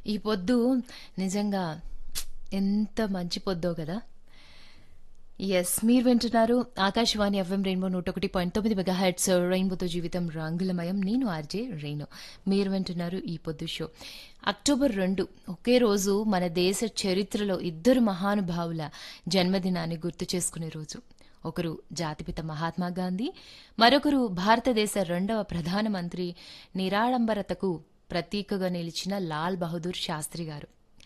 ఈ పొద్దు నిజంగా ఎంత మంచి పొద్దో కదా ఎస్ మీరు వింటున్నారు ఆకాశవాణి ఎఫ్ఎం రెయిన్బో నూట ఒకటి పాయింట్ తొమ్మిది మెగా హెడ్స్ రెయిన్బోతో జీవితం రంగులమయం నేను ఆర్జే రేణు మీరు వింటున్నారు ఈ పొద్దు షో అక్టోబర్ రెండు ఒకే రోజు మన దేశ చరిత్రలో ఇద్దరు మహానుభావుల జన్మదినాన్ని గుర్తు చేసుకునే రోజు ఒకరు జాతిపిత మహాత్మా గాంధీ మరొకరు భారతదేశ రెండవ ప్రధానమంత్రి నిరాడంబరతకు ప్రతీకగా నిలిచిన లాల్ బహదూర్ శాస్త్రి గారు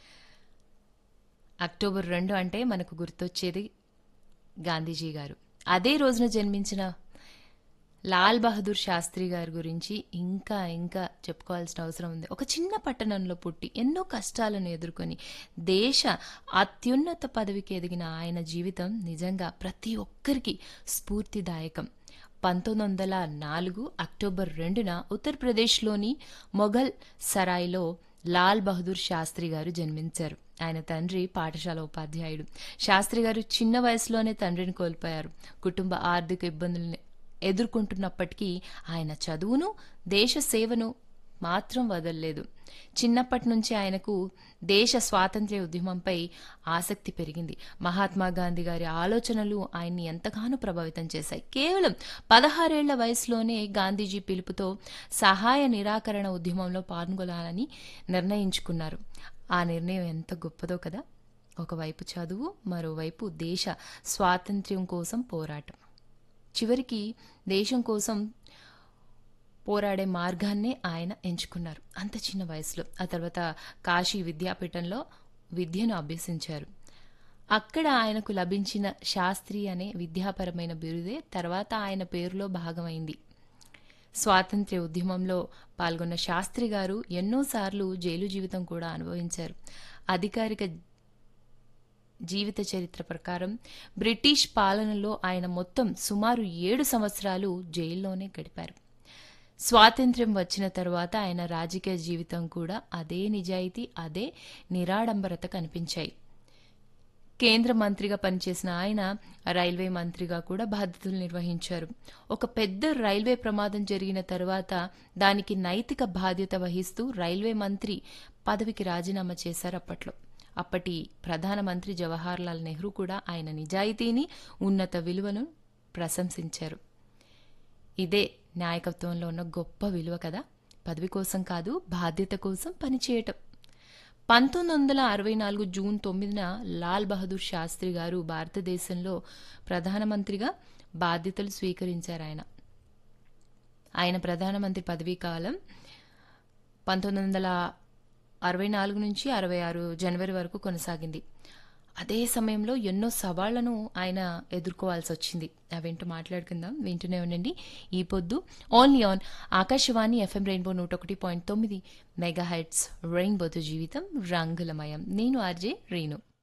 అక్టోబర్ రెండు అంటే మనకు గుర్తొచ్చేది గాంధీజీ గారు అదే రోజున జన్మించిన లాల్ బహదూర్ శాస్త్రి గారి గురించి ఇంకా ఇంకా చెప్పుకోవాల్సిన అవసరం ఉంది ఒక చిన్న పట్టణంలో పుట్టి ఎన్నో కష్టాలను ఎదుర్కొని దేశ అత్యున్నత పదవికి ఎదిగిన ఆయన జీవితం నిజంగా ప్రతి ఒక్కరికి స్ఫూర్తిదాయకం పంతొమ్మిది వందల నాలుగు అక్టోబర్ రెండున ఉత్తరప్రదేశ్లోని మొఘల్ సరాయ్లో లాల్ బహదూర్ శాస్త్రి గారు జన్మించారు ఆయన తండ్రి పాఠశాల ఉపాధ్యాయుడు శాస్త్రి గారు చిన్న వయసులోనే తండ్రిని కోల్పోయారు కుటుంబ ఆర్థిక ఇబ్బందుల్ని ఎదుర్కొంటున్నప్పటికీ ఆయన చదువును దేశ సేవను మాత్రం వదలలేదు చిన్నప్పటి నుంచి ఆయనకు దేశ స్వాతంత్ర్య ఉద్యమంపై ఆసక్తి పెరిగింది మహాత్మా గాంధీ గారి ఆలోచనలు ఆయన్ని ఎంతగానో ప్రభావితం చేశాయి కేవలం పదహారేళ్ల వయసులోనే గాంధీజీ పిలుపుతో సహాయ నిరాకరణ ఉద్యమంలో పాల్గొనాలని నిర్ణయించుకున్నారు ఆ నిర్ణయం ఎంత గొప్పదో కదా ఒకవైపు చదువు మరోవైపు దేశ స్వాతంత్ర్యం కోసం పోరాటం చివరికి దేశం కోసం పోరాడే మార్గాన్నే ఆయన ఎంచుకున్నారు అంత చిన్న వయసులో ఆ తర్వాత కాశీ విద్యాపీఠంలో విద్యను అభ్యసించారు అక్కడ ఆయనకు లభించిన శాస్త్రి అనే విద్యాపరమైన బిరుదే తర్వాత ఆయన పేరులో భాగమైంది స్వాతంత్ర్య ఉద్యమంలో పాల్గొన్న శాస్త్రి గారు ఎన్నోసార్లు జైలు జీవితం కూడా అనుభవించారు అధికారిక జీవిత చరిత్ర ప్రకారం బ్రిటిష్ పాలనలో ఆయన మొత్తం సుమారు ఏడు సంవత్సరాలు జైల్లోనే గడిపారు స్వాతంత్ర్యం వచ్చిన తర్వాత ఆయన రాజకీయ జీవితం కూడా అదే నిజాయితీ అదే నిరాడంబరత కనిపించాయి కేంద్ర మంత్రిగా పనిచేసిన ఆయన రైల్వే మంత్రిగా కూడా బాధ్యతలు నిర్వహించారు ఒక పెద్ద రైల్వే ప్రమాదం జరిగిన తర్వాత దానికి నైతిక బాధ్యత వహిస్తూ రైల్వే మంత్రి పదవికి రాజీనామా చేశారు అప్పట్లో అప్పటి ప్రధానమంత్రి జవహర్లాల్ నెహ్రూ కూడా ఆయన నిజాయితీని ఉన్నత విలువను ప్రశంసించారు ఇదే నాయకత్వంలో ఉన్న గొప్ప విలువ కదా పదవి కోసం కాదు బాధ్యత కోసం పనిచేయటం పంతొమ్మిది వందల అరవై నాలుగు జూన్ తొమ్మిదిన లాల్ బహదూర్ శాస్త్రి గారు భారతదేశంలో ప్రధానమంత్రిగా బాధ్యతలు స్వీకరించారు ఆయన ఆయన ప్రధానమంత్రి పదవీ కాలం పంతొమ్మిది వందల అరవై నాలుగు నుంచి అరవై ఆరు జనవరి వరకు కొనసాగింది అదే సమయంలో ఎన్నో సవాళ్లను ఆయన ఎదుర్కోవాల్సి వచ్చింది అవేంటో మాట్లాడుకుందాం వింటూనే ఉండండి ఈ పొద్దు only on Akashvani FM rainbow నూట ఒకటి పాయింట్ తొమ్మిది మెగా హెడ్స్ రెయిన్బోతో జీవితం రంగులమయం నేను ఆర్జే రేణు